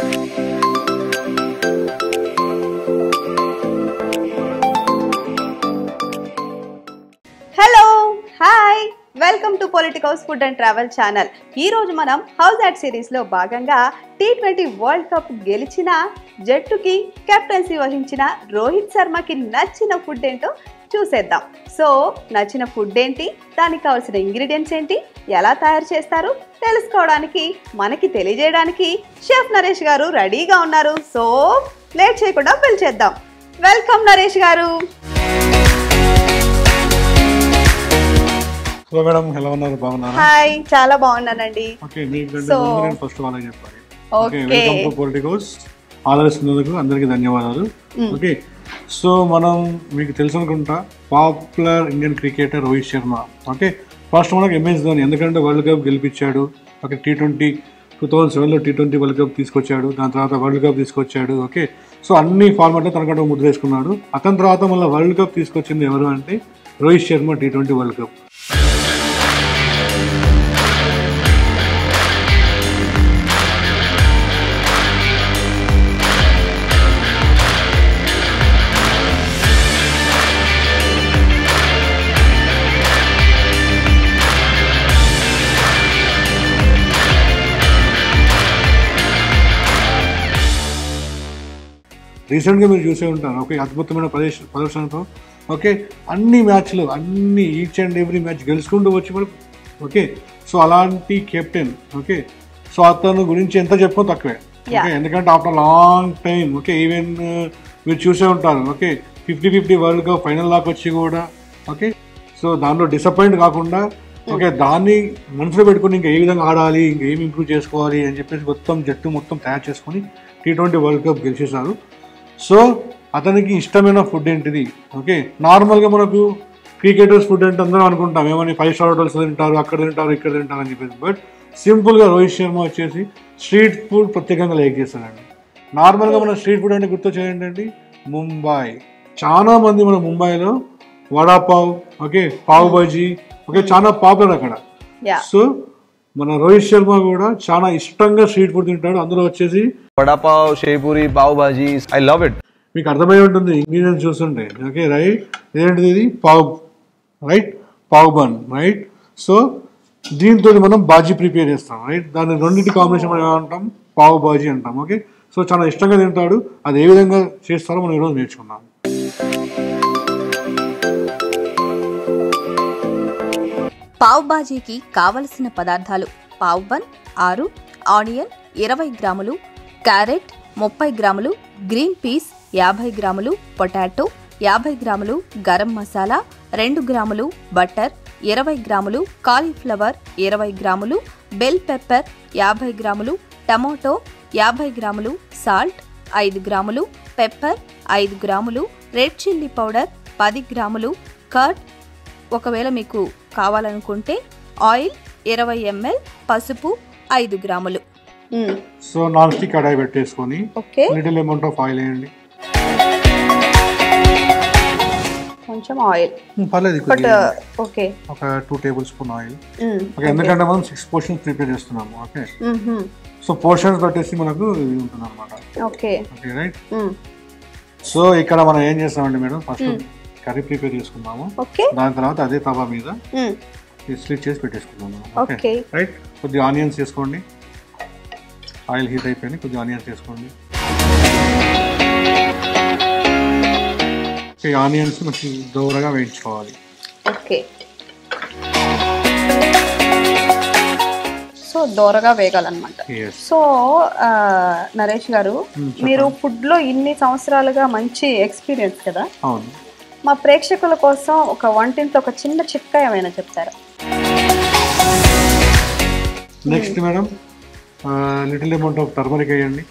Hello hi welcome to politicals food and travel channel ఈ రోజు మనం హౌస్ యాడ్ సిరీస్లో భాగంగా టీ ట్వంటీ వరల్డ్ కప్ గెలిచిన జట్టుకి కెప్టెన్సీ వహించిన రోహిత్ శర్మకి నచ్చిన ఫుడ్ ఏంటో చూసేద్దాం సో నచ్చిన ఫుడ్ ఏంటి దానికి కావాల్సిన ఇంగ్రీడియంట్స్ ఏంటి ఎలా తయారు చేస్తారు తెలుసుకోవడానికి మనకి తెలియజేయడానికి షెఫ్ నరేష్ గారు రెడీగా ఉన్నారు సో లేట్ చేయకుండా పిలిచేద్దాం వెల్కమ్ నరేష్ గారు హలో మేడం ఎలా ఉన్నారు బాగున్నారా హాయ్ చాలా బాగున్నానండి ఓకే మీకంటే So- ముందు నేను ఫస్ట్ వాళ్ళకి చెప్పాలి okay okay welcome to politicos ఆలోచిస్తున్నందుకు అందరికీ ధన్యవాదాలు ఓకే సో మనం మీకు తెలుసు అనుకుంటా popular Indian cricketer Rohit Sharma okay first మనకు ఎంఎస్ ధోని ఎందుకంటే వరల్డ్ కప్ గెలిపించాడు okay T twenty two thousand సెవెన్లో టీ ట్వంటీ వరల్డ్ కప్ తీసుకొచ్చాడు దాని తర్వాత వరల్డ్ కప్ తీసుకొచ్చాడు ఓకే సో అన్ని ఫార్మాట్లో తనకంటే ముద్ర వేసుకున్నాడు అతని తర్వాత మళ్ళీ వరల్డ్ కప్ తీసుకొచ్చింది ఎవరు అంటే Rohit Sharma T twenty world cup రీసెంట్గా మీరు చూసే ఉంటారు ఓకే అద్భుతమైన ప్రదేశ ప్రదర్శనతో ఓకే అన్ని మ్యాచ్లు అన్ని ఈచ్ అండ్ ఎవ్రీ మ్యాచ్ గెలుచుకుంటూ వచ్చి మరి ఓకే సో అలాంటి కెప్టెన్ ఓకే సో అతను గురించి ఎంత చెప్పో తక్కువే ఓకే ఎందుకంటే after long time okay even మీరు చూసే ఉంటారు okay fifty fifty world cup final దాకా వచ్చి కూడా ఓకే సో దానిలో డిసప్పాయింట్ కాకుండా ఓకే దాన్ని మనసులో పెట్టుకుని ఇంకా ఏ విధంగా ఆడాలి ఇంకా ఏం ఇంప్రూవ్ చేసుకోవాలి అని చెప్పేసి మొత్తం జట్టు మొత్తం తయారు చేసుకొని టీ ట్వంటీ వరల్డ్ కప్ గెలిచేశారు సో అతనికి ఇష్టమైన ఫుడ్ ఏంటిది ఓకే నార్మల్గా మనకు క్రికెటర్స్ ఫుడ్ అంటే అందరం అనుకుంటాం ఏమని ఫైవ్ స్టార్ హోటల్స్ తింటారు అక్కడ తింటారు ఇక్కడ తింటారు అని చెప్పేసి బట్ సింపుల్గా రోహిత్ శర్మ వచ్చేసి స్ట్రీట్ ఫుడ్ ప్రత్యేకంగా లైక్ చేస్తాడండి నార్మల్గా మన స్ట్రీట్ ఫుడ్ అంటే గుర్తొచ్చేది ఏంటండి ముంబై చాలా మంది మన ముంబైలో వడాపావ్ ఓకే పావ్ బజీ ఓకే చాలా పాపులర్ అక్కడ యా సో మన రోహిత్ శర్మ కూడా చాలా ఇష్టంగా స్ట్రీట్ ఫుడ్ తింటాడు అందులో వచ్చేసి वड़ा पाव शेवपुरी पाव भाजी आई लव इट మీకు అర్థమై ఉంటుంది ఇంగ్రీడియంట్స్ చూస్తుంటే ఓకే రైట్ ఏంటిది ఇది pav right pav bun right so దీంతో మనం బాజీ ప్రిపేర్ చేస్తాం రైట్ దాని రెండింటి కాంబినేషన్ మనం ఏమంటాం పావ్ బాజీ అంటాం ఓకే సో చాలా ఇష్టంగా తింటాడు అది ఏ విధంగా చేస్తారో మనం ఈరోజు నేర్చుకున్నాం పావ్ బాజీకి కావలసిన పదార్థాలు పావ్ బన్ ఆరు ఆనియన్ ఇరవై గ్రాములు క్యారెట్ ముప్పై గ్రాములు గ్రీన్ పీస్ యాభై గ్రాములు పొటాటో యాభై గ్రాములు గరం మసాలా రెండు గ్రాములు బటర్ ఇరవై గ్రాములు కాలీఫ్లవర్ ఇరవై గ్రాములు బెల్ పెప్పర్ యాభై గ్రాములు టమోటో యాభై గ్రాములు సాల్ట్ ఐదు గ్రాములు పెప్పర్ ఐదు గ్రాములు రెడ్ చిల్లీ పౌడర్ పది గ్రాములు కర్డ్ ఒకవేళ మీకు కావాలనుకుంటే ఆయిల్ ఇరవై ఎంఎల్ పసుపు ఐదు గ్రాములు సో నాన్ స్టిక్ కడాయి పెట్టేసుకొని okay little amount of oil వేయండి కొంచెం ఆయిల్ ఉమ్, పర్లేదు బట్ కొద్దిగా. ఓకే ఒక two tablespoon oil okay ఎందుకంటే మనం సిక్స్ పోర్షన్స్ ప్రిపేర్ చేస్తున్నాము ఓకే సో పోర్షన్స్ పెట్టేసి మనకు ఇది ఉంటుంది అనమాట ఓకే ఓకే రైట్ సో ఇక్కడ మనం ఏం చేస్తామండి మేడం ఫస్ట్ కర్రీ ప్రిపేర్ చేసుకున్నాము ఓకే దాని తర్వాత అదే తవా మీద స్లిట్ చేసి పెట్టేసుకున్నాము ఓకే ఓకే రైట్ కొద్దిగా ఆనియన్స్ వేసుకోండి ఆయిల్ హీట్ అయిపోయింది కొద్దిగా ఆనియన్స్ వేసుకోండి ఈ ఆనియన్స్ మంచి దూరగా వేయించుకోవాలి ఓకే సో దోరగా వేగాలన్నమాట ఎస్ సో ఆ, నరేష్ గారు మీరు ఫుడ్ లో ఇన్ని సంవత్సరాలుగా మంచి ఎక్స్పీరియన్స్ కదా అవును మా ప్రేక్షకుల కోసం ఒక వంటింట్లో ఒక చిన్న చిట్కా ఏమైనా చెప్తారా next madam little amount of turmeric వేయండి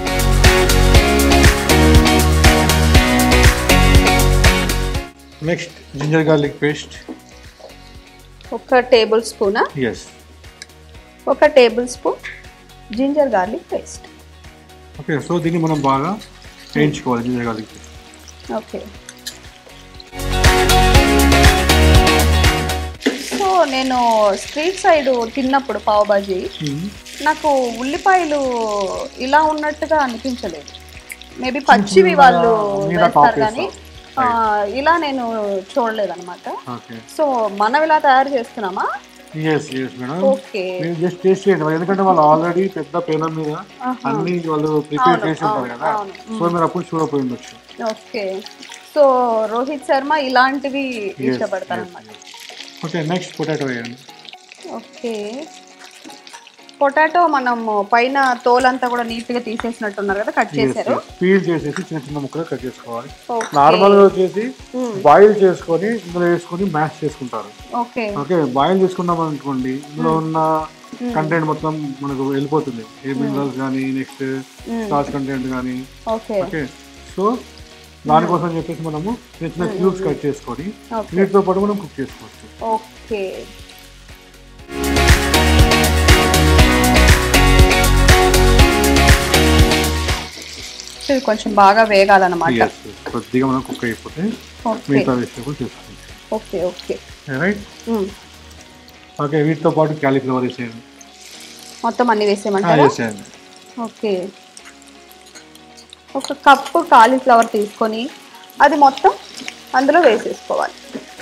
నెక్స్ట్ జింజర్ గార్లిక్ పేస్ట్ ఒక టేబుల్ స్పూనా ఎస్ ఒక tablespoon ginger garlic paste okay so దీన్ని మనం బాగా వేయించుకోవాలి ginger garlic paste okay so నేను స్ట్రీట్ సైడ్ తిన్నప్పుడు పావ్ బాజీ నాకు ఉల్లిపాయలు ఇలా ఉన్నట్టుగా అనిపించలేదు మేబీ పచ్చివి వాళ్ళు మీద వేస్తారు top కానీ ఆ, ఇలా నేను చూడలేదు అనమాట ఓకే సో మనం ఇలా తయారు చేస్తున్నామా ఎస్ ఎస్ మేడం ఓకే మీరు జస్ట్ టేస్ట్ చేయండి మరి ఎందుకంటే వాళ్ళు ఆల్రెడీ పెద్ద పేనం మీద అన్ని వాళ్ళు ప్రిపేర్ అవును, చేసి ఉంటారు అవును, కదా అవును. సో మీరు అప్పుడు చూడపోయి ఉండొచ్చు ఓకే సో రోహిత్ శర్మ ఇలాంటివి ఇష్టపడతారు అనమాట ఓకే నెక్స్ట్ పొటాటో వేయండి ఓకే పొటాటో మనం పైన తోలంతా కూడా నీట్ గా తీసేసినట్టున్నారు కదా కట్ చేశారు పీల్ చేసేసి చిన్న చిన్న ముక్కలు కట్ చేసుకోవాలి ఓకే. నార్మల్ గా వచ్చేసి బాయిల్ చేసుకొని ఇందులో వేసుకొని మ్యాష్ చేసుకుంటారు ఓకే ఓకే బాయిల్ చేసుకున్నాం అనుకోండి ఇందులో ఉన్న కంటెంట్ మొత్తం మనకు వెళ్ళిపోతుంది ఏ మినరల్స్ కానీ నెక్స్ట్ సాస్ కంటెంట్ కానీ ఓకే ఓకే సో దానికోసం చెప్పేసి మనము చిన్న చిన్న క్యూబ్స్ కట్ చేసుకొని ఓకే. వీటితో పాటు మనం కుక్ చేసుకోవచ్చు ఓకే ఇది కొంచెం బాగా వేగాలన్నమాట Yes, yes. కొద్దిగా మనం కుక్ అయిపోతే ఓకే మిగతా వెజిటేబుల్ చేసుకోవచ్చు okay okay right hmm. Okay వీటితో పాటు క్యాలీఫ్లవర్ వేసేయండి మొత్తం అన్ని ఆ, వేసేయమంటారా వేసేయండి ఓకే ఒక కప్పు కాలీఫ్లవర్ తీసుకొని అది మొత్తం అందులో వేసేసుకోవాలి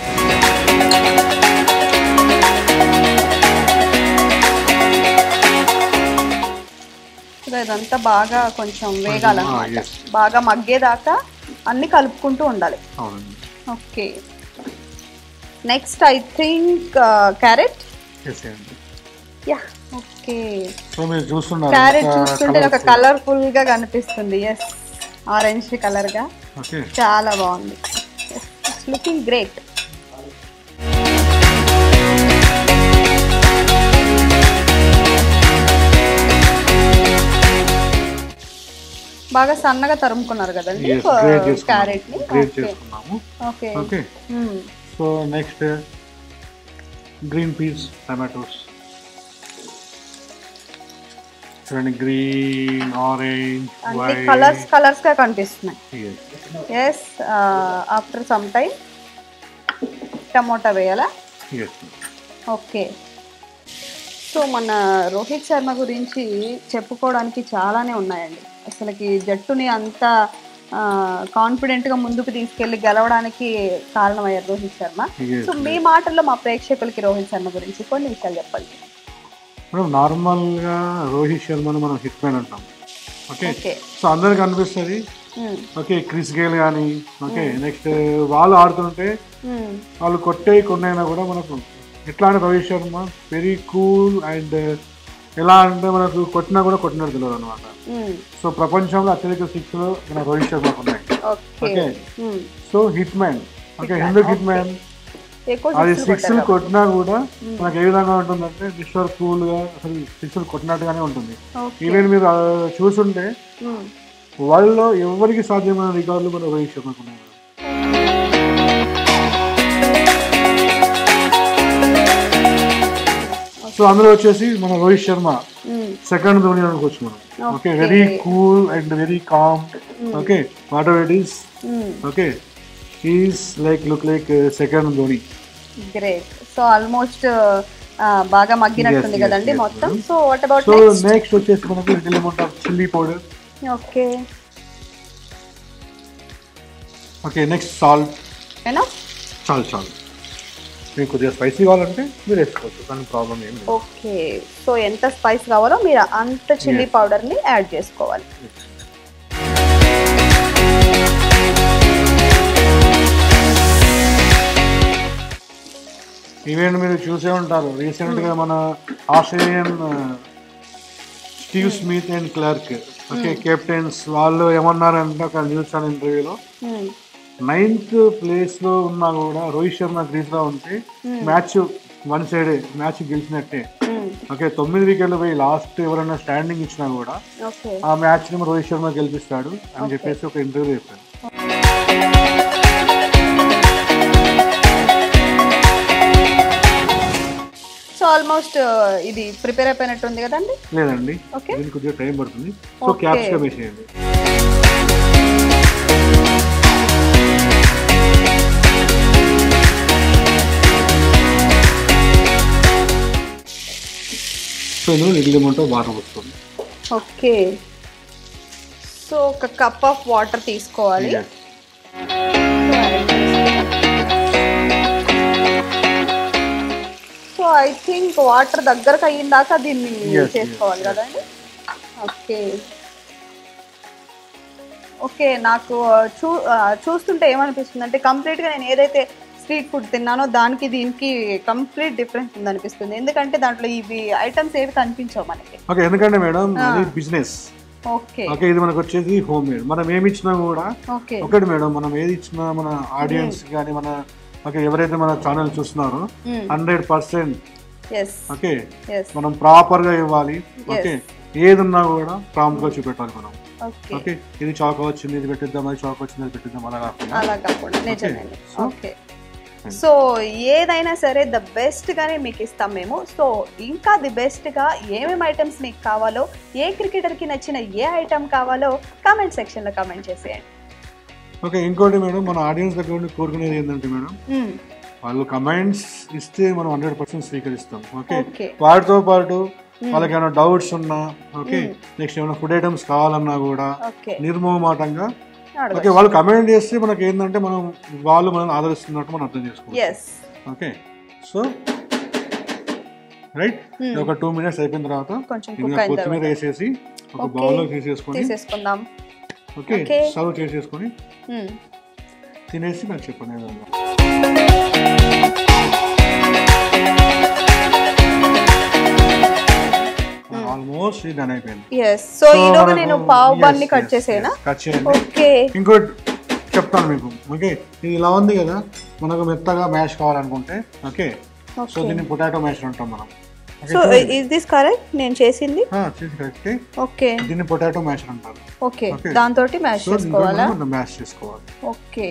ఇలా ఇదంతా బాగా కొంచెం వేగాలన్నమాట yes. బాగా మగ్గేదాకా అన్ని కలుపుకుంటూ ఉండాలి అవునండి okay next I think carrot వేసేయండి యా ఓకే సో మీరు చూస్తున్నారు క్యారెట్ ఎంత చూస్తుంటే ఒక colourful. కలర్ఫుల్ గా కనిపిస్తుంది ఎస్ ఆరెంజ్ కలర్ గా ఓకే చాలా బాగుంది లుకింగ్ గ్రేట్ బాగా సన్నగా తరుముకున్నారు కదండి Yes, grate క్యారెట్ ని చేసుకున్నాము గ్రేట్ చేసుకున్నాము okay okay so next green peas tomatoes చూడండి గ్రీన్ ఆరెంజ్ అన్ని వైట్ కలర్స్ కలర్స్ గా కనిపిస్తున్నాయి yes after some time tomato వేయాలా ఓకే సో మన రోహిత్ శర్మ గురించి చెప్పుకోవడానికి చాలానే ఉన్నాయండి అసలుకి జట్టుని అంత కాన్ఫిడెంట్గా ముందుకు తీసుకెళ్లి గెలవడానికి కారణమయ్యారు రోహిత్ శర్మ Yes, సో మీ మాటల్లో మా ప్రేక్షకులకి రోహిత్ శర్మ గురించి కొన్ని విషయాలు చెప్పండి మనం నార్మల్గా రోహిత్ శర్మను మనం హిట్ మ్యాన్ అంటాం ఓకే ఓకే సో అందరికి అనిపిస్తుంది మ్మ్. ఓకే క్రిస్ గేల్ కానీ ఓకే నెక్స్ట్ వాళ్ళు ఆడుతుంటే మ్మ్. వాళ్ళు కొట్టే కొన్నైనా కూడా మనకు ఎట్లా అంటే Rohit Sharma very cool and ఎలా అంటే మనకు కొట్టినా కూడా కొట్టినట్టు తెలియదు అనమాట మ్మ్. సో ప్రపంచంలో అత్యధిక సిక్స్ మన రోహిత్ శర్మకు ఉన్నాయి okay okay hmm. So hit man okay ఎందుకు హిట్ మ్యాన్ ఎక్కువ అది sixలు సిక్స్ కొట్టారు. కొట్టినా కూడా మనకు ఏ విధంగా ఉంటుందంటే మిస్టర్ కూల్ గా అసలు సిక్స్ కొట్టినట్టుగానే ఉంటుంది ఓకే ఈవెన్ మీరు ఆ, చూసుంటే మ్మ్. వాళ్ళలో ఎవరికి సాధ్యమైన రికార్డులు మన రోహిత్ శర్మకు ఉన్నాయి సో అందులో వచ్చేసి మన రోహిత్ శర్మ మ్మ్. సెకండ్ ధోని అనుకోవచ్చు మనం okay Okay. Very cool and very calm okay whatever it is hmm. Okay is like look like second Dhoni great so almost బాగా మగ్గినట్టుంది Yes, yes, కదండి yes, మొత్తం madam. So what about so next next వచ్చేసి మనకు little amount of chilli powder okay okay next salt ఏనా చాలు చాలు మీకు కొద్దిగా స్పైసీ కావాలంటే మీరు వేసుకోవచ్చు కానీ ప్రాబ్లం ఏం లేదు ఓకే సో ఎంత స్పైస్ కావాలో మీరు అంత చిల్లీ Yes. పౌడర్ ని యాడ్ చేసుకోవాలి ఈవెంట్ మీరు చూసే ఉంటారు రీసెంట్ గా మన Australian Steve Smith and Clarke okay captains వాళ్ళు ఏమన్నారంటే ఒక న్యూస్ ఛానల్ ఇంటర్వ్యూలో మ్మ్. నైన్త్ ప్లేస్ లో ఉన్నా కూడా రోహిత్ శర్మ క్రీజ్ లో ఉంటే మ్యాచ్ వన్ సైడ్ మ్యాచ్ గెలిచినట్టే మ్మ్. ఓకే తొమ్మిది వికెట్లు పోయి లాస్ట్ ఎవరైనా స్టాండింగ్ ఇచ్చినా కూడా ఓకే ఆ మ్యాచ్ ని రోహిత్ శర్మ గెలిపిస్తాడు అని చెప్పేసి ఒక ఇంటర్వ్యూ చెప్పారు సో ఆల్మోస్ట్ ఇది ప్రిపేర్ అయిపోయినట్టు ఉంది కదండి లేదండి Okay. దీనికి కొద్దిగా టైం పడుతుంది సో Okay. క్యాప్సికమ్ వేసేయండి సో ఇందులో లిటిల్ అమౌంట్ ఆఫ్ వాటర్ వస్తుంది ఓకే సో ఒక కప్ ఆఫ్ వాటర్ తీసుకోవాలి సో ఐ థింక్ వాటర్ దగ్గరకు అయిన దాకా దీన్ని Yes, చేసుకోవాలి yes, yes. కదండి ఓకే ఓకే నాకు చూ ఆ, చూస్తుంటే ఏమనిపిస్తుంది అంటే కంప్లీట్గా నేను ఏదైతే స్ట్రీట్ ఫుడ్ తిన్నానో దానికి దీనికి కంప్లీట్ డిఫరెన్స్ ఉందనిపిస్తుంది ఎందుకంటే దాంట్లో ఇవి ఐటమ్స్ ఏవి కనిపించవు మనకి ఓకే ఎందుకంటే మేడం అది బిజినెస్ ఓకే ఓకే ఇది మనకు వచ్చేది హోమ్ మేడ్ మనం ఏమి ఇచ్చినా కూడా ఓకే ఒకటి మేడం మనం ఏది ఇచ్చినా మన ఆడియన్స్ కానీ మన ఓకే ఎవరైతే మన ఛానల్ చూస్తున్నారో hundred percent yes okay yes మనం ప్రాపర్ గా ఇవ్వాలి ఓకే ఏది ఉన్నా కూడా ప్రాంప్ట్ గా చూపెట్టాలి మనం ఓకే ఓకే ఇది చాక్ వచ్చింది ఇది పెట్టిద్దాం అది చాక్ వచ్చింది అది పెట్టిద్దాం అలా కాకుండా అలా కాకుండా నిజమే So- ఓకే సో ఏదైనా సరే ద బెస్ట్ గానే మీకు ఇస్తాం మేము సో ఇంకా ది బెస్ట్ గా ఏమేమి ఐటమ్స్ మీకు కావాలో ఏ క్రికెటర్ కి నచ్చిన ఏ ఐటమ్ కావాలో కామెంట్ సెక్షన్ లో కామెంట్ చేసేయండి ఓకే ఇంకోటి మేడం మన ఆడియన్స్ దగ్గర నుండి కోరుకునేది ఏంటంటే మేడం మ్మ్. వాళ్ళు కమెంట్స్ ఇస్తే మనం హండ్రెడ్ పర్సెంట్ స్వీకరిస్తాం ఓకే ఓకే వాటితో పాటు వాళ్ళకి ఏమైనా డౌట్స్ ఉన్నా ఓకే నెక్స్ట్ ఏమైనా ఫుడ్ ఐటమ్స్ కావాలన్నా కూడా ఓకే నిర్మోహమాటంగా అడగచ్చు. ఓకే వాళ్ళు కమెంట్ చేస్తే మనకి ఏంటంటే మనం వాళ్ళు మనం ఆదరిస్తున్నట్టు మనం అర్థం చేసుకోవాలి ఎస్ ఓకే సో రైట్ ఒక టూ మినిట్స్ అయిపోయిన తర్వాత కొంచెం ఇందులో కుక్ అయిన కొత్తిమీర తర్వాత వేసేసి ఒక Okay. బౌల్లో తీసేసుకొని తీసేసుకుందాం ఓకే Okay. సర్వ్ చేసేసుకొని మ్మ్. తినేసి నాకు చెప్పండి ఏదన్నా. ఆల్మోస్ట్ ఇది డన్ అయిపోయింది ఎస్ సో ఈలోగా నేను పావు బన్ని కట్ చేసేనా కట్ చేయండి ఓకే ఇంకోటి చెప్తాను మీకు ఓకే ఇది ఇలా ఉంది కదా మనకు మెత్తగా మ్యాష్ కావాలనుకుంటే ఓకే సో దీన్ని పొటాటో మ్యాష్ అంటాం మనం Okay, సో చూడండి. ఇస్ దిస్ కరెక్ట్ నేను చేసింది ఆ, చేసి కరెక్టే ఓకే దీన్ని పొటాటో మ్యాష్ అంటారు ఓకే Okay. దాంతో మ్యాష్ సో దీంతో చేసుకోవాలా మనం మ్యాష్ చేసుకోవాలి ఓకే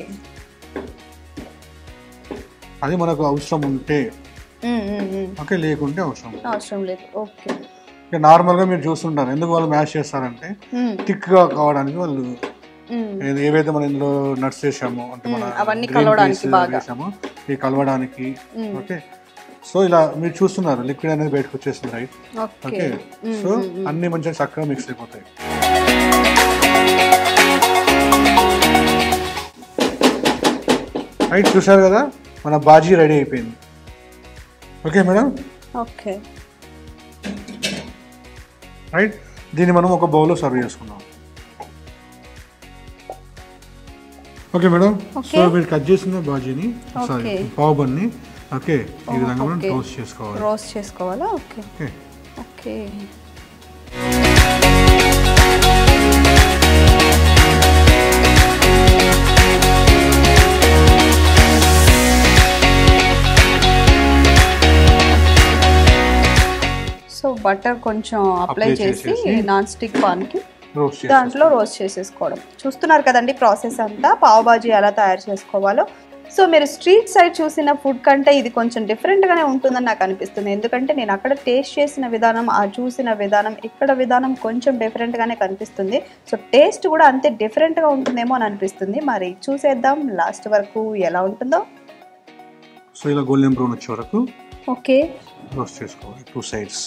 అది మనకు అవసరం ఉంటే మ్మ్, మ్మ్, మ్మ్. ఓకే లేకుంటే అవసరం లేదు. అవసరం లేదు ఓకే ఇక నార్మల్గా మీరు చూస్తుంటారు ఎందుకు వాళ్ళు మ్యాష్ చేస్తారంటే మ్మ్, థిక్గా కావడానికి వాళ్ళు మ్మ్. ఏది- ఏవైతే మనం ఇందులో నట్స్ వేసామో అంటే మన మ్మ్, అవన్నీ green కలవడానికి peas బాగా. వేసామో ఈ కలవడానికి మ్మ్. ఓకే సో ఇలా మీరు చూస్తున్నారు లిక్విడ్ అనేది బయటకు వచ్చేసింది రైట్ ఓకే ఓకే సో అన్ని మంచిగా చక్కగా మిక్స్ అయిపోతాయి రైట్ చూసారు కదా మన బాజీ రెడీ అయిపోయింది ఓకే మేడం ఓకే రైట్ దీన్ని మనం ఒక బౌల్లో సర్వ్ చేసుకుందాం ఓకే మేడం Okay. సో మీరు కట్ చేసిన బాజీని సారీ Okay. పావు బన్ని ఓకే ఈ విధంగా మనం okay. టోస్ట్ చేసుకోవాలి రోస్ట్ చేసుకోవాలా okay okay okay so butter కొంచెం అప్లై Apply చేసి చేసేసి నాన్ స్టిక్ పాన్కి రోస్ట్ చేసి దాంట్లో రోస్ట్ చేసేసుకోవడం చూస్తున్నారు కదండి ప్రాసెస్ అంతా పావ్ బాజీ ఎలా తయారు చేసుకోవాలో సో మీరు స్ట్రీట్ సైడ్ చూసిన ఫుడ్ కంటే ఇది కొంచెం డిఫరెంట్గానే ఉంటుందని నాకు అనిపిస్తుంది ఎందుకంటే నేను అక్కడ టేస్ట్ చేసిన విధానం ఆ చూసిన విధానం ఇక్కడ విధానం కొంచెం డిఫరెంట్గానే కనిపిస్తుంది సో టేస్ట్ కూడా అంతే డిఫరెంట్గా ఉంటుందేమో అని అనిపిస్తుంది మరి చూసేద్దాం లాస్ట్ వరకు ఎలా ఉంటుందో సో ఇలా గోల్డెన్ బ్రౌన్ వచ్చే వరకు ఓకే రోస్ట్ చేసుకోవాలి టూ సైడ్స్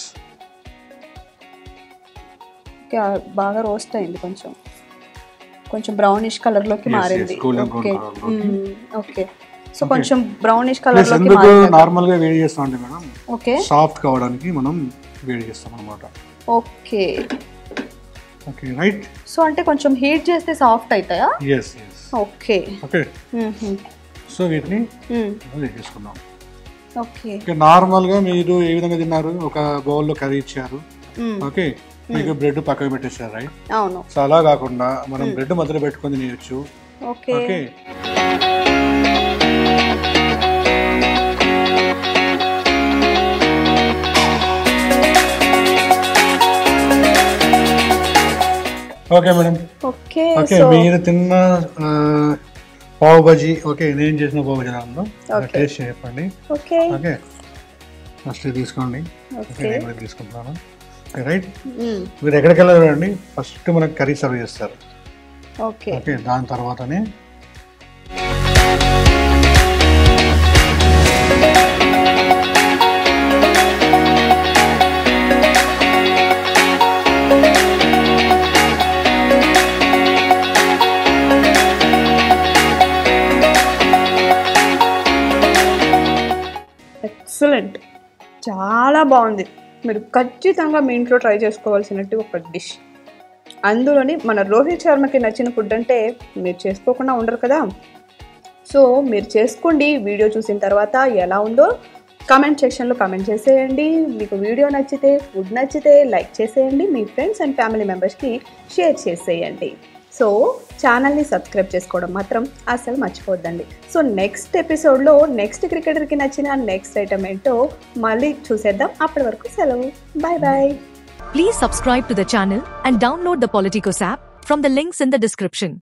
ఓకే ఆ బాగా రోస్ట్ అయింది కొంచెం కొంచెం బ్రౌనిష్ కలర్ లోకి Yes, మారింది yes, golden brown okay colour లోకి. మ్మ్, ఓకే సో కొంచెం బ్రౌనిష్ కలర్ ప్లస్ లోకి ఎందుకు మారింది నార్మల్ గా వేడి చేస్తాం అంటే మేడం ఓకే సాఫ్ట్ కావడానికి మనం వేడి చేస్తాం అనమాట ఓకే ఓకే రైట్ సో అంటే కొంచెం హీట్ చేస్తే సాఫ్ట్ అవుతాయా yes yes okay okay hmm. So వీటిని మ్మ్, చేసుకుందాం ఓకే ఓకే నార్మల్ గా మీరు ఏ విధంగా తిన్నారు ఒక బౌల్లో కర్రీ ఇచ్చారు మ్మ్, ఓకే మీకు బ్రెడ్ పక్కన పెట్టేశారు రైట్ అవును సో అలా కాకుండా మనం బ్రెడ్ మధ్యలో పెట్టుకొని తినేయచ్చు okay okay okay madam okay okay so మీరు తిన్న ఆ, పావు బజీ ఓకే నేను చేసిన పావు బజీ ఎలా ఉందో Okay. టేస్ట్ చెప్పండి ఓకే ఓకే ఫస్ట్ ఇది తీసుకోండి ఓకే ఓకే నేను కూడా తీసుకుంటున్నాను ఓకే రైట్ మ్మ్, మీరు ఎక్కడికి వెళ్ళారండి ఫస్ట్ మనకు కర్రీ సర్వ్ చేస్తారు ఓకే ఓకే దాని తర్వాతనే చాలా బాగుంది మీరు ఖచ్చితంగా మీ ఇంట్లో ట్రై చేసుకోవాల్సినట్టు ఒక డిష్ అందులోని మన రోహిత్ శర్మకి నచ్చిన ఫుడ్ అంటే మీరు చేసుకోకుండా ఉండరు కదా సో మీరు చేసుకోండి వీడియో చూసిన తర్వాత ఎలా ఉందో కామెంట్ సెక్షన్లో కామెంట్ చేసేయండి మీకు వీడియో నచ్చితే ఫుడ్ నచ్చితే లైక్ చేసేయండి మీ ఫ్రెండ్స్ అండ్ ఫ్యామిలీ మెంబర్స్కి షేర్ చేసేయండి సో ఛానల్ని సబ్స్క్రైబ్ చేసుకోవడం మాత్రం అసలు మర్చిపోద్దండి సో నెక్స్ట్ ఎపిసోడ్లో నెక్స్ట్ క్రికెటర్కి నచ్చిన నెక్స్ట్ ఐటమ్ ఏంటో మళ్ళీ చూసేద్దాం అప్పటి వరకు సెలవు bye bye Please subscribe to the channel and download the Politicos app from the links in the description.